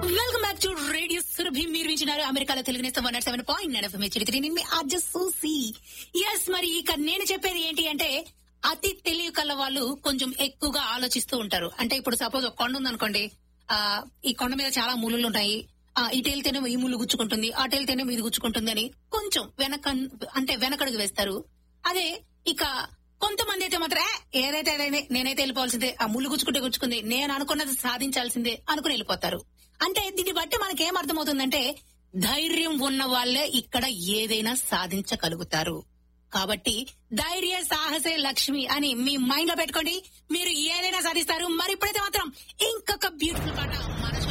welcome back to radio Surabhi మీరు వింటున్నారు అమెరికాలో తెలుగు నేస్తం one seven point nine FM హెచ్చరిక నేను మీ అర్జ సూసి ఎస్ మరి ఇక నేను చెప్పేది ఏంటి అంటే అతి తెలివి కల వాళ్ళు కొంచెం ఎక్కువగా ఆలోచిస్తూ ఉంటారు అంటే ఇప్పుడు సపోజ్ ఒక కొండ ఉందనుకోండి ఆ ఈ కొండ మీద చాలా ముళ్ళు ఉన్నాయి ఆ ఇటు వెళ్తేనేమో ఈ ముళ్ళు గుచ్చుకుంటుంది అటు వెళ్తేనేమో ఇది గుచ్చుకుంటుంది అని కొంచెం వెనక అంటే వెనకడుగు వేస్తారు అదే ఇక కొంతమంది అయితే మాత్రం "ఏ, ఏదైతే అదైంది, నేనైతే వెళ్ళిపోవాల్సిందే ఆ ముళ్ళు గుచ్చుకుంటే గుచ్చుకుంది నేను అనుకున్నది సాధించాల్సిందే అనుకుని వెళ్ళిపోతారు అంటే దీన్ని బట్టి మనకి ఏం అర్థమవుతుందంటే ధైర్యం ఉన్న వాళ్ళే ఇక్కడ ఏదైనా సాధించగలుగుతారు కాబట్టి ధైర్య సాహసే లక్ష్మి అని మీ మైండ్ లో పెట్టుకోండి మీరు ఏదైనా సాధిస్తారు మరి ఇప్పుడైతే మాత్రం ఇంకొక బ్యూటిఫుల్ పాట మన